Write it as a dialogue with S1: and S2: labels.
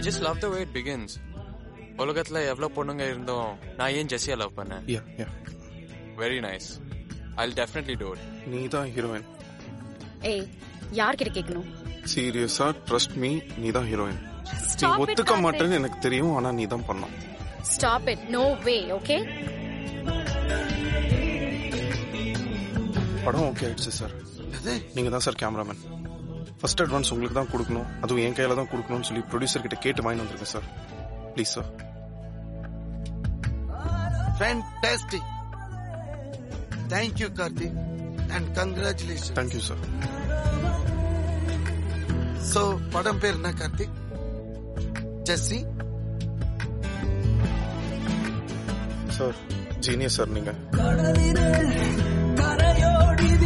S1: Just love the way it begins உலகத்துல எவ்வளவு பொண்ணுங்க இருந்தோம் நான் ஏன் ஜெஸ்ஸியா லவ் பண்ணேன்
S2: yeah yeah
S1: very nice I definitely do it
S2: நீ தான் ஹீரோயின்
S3: ஏய் யார்கிட்ட கேட்கணும்
S2: சீரியஸா ட்ரஸ்ட் மீ நீ தான் ஹீரோயின் நீ
S3: Stop it,
S2: ஒத்துக்க
S3: Karthik.
S2: மாட்டேன்னு எனக்கு தெரியும் ஆனா நீ தான் பண்ணோம்
S3: stop it no way okay
S2: படம் ஓகே ஆயிடுச்சு சார் நீங்க தான் சார் கேமராமேன் ஃபர்ஸ்ட் அட்வான்ஸ் உங்களுக்கு தான் கொடுக்கணும் அதுவும் என் கையில தான் கொடுக்கணும்னு சொல்லி ப்ரொடியூசர் கிட்ட கேட்டு வாங்கி வந்திருக்கேன் sir please sir
S4: Fantastic. Thank you, Karthik. And congratulations.
S2: Thank you sir
S4: So, படம் பேர் என்ன Karthik Jessie
S2: sir genius sir நீங்க
S5: கடலிலே கரையோடி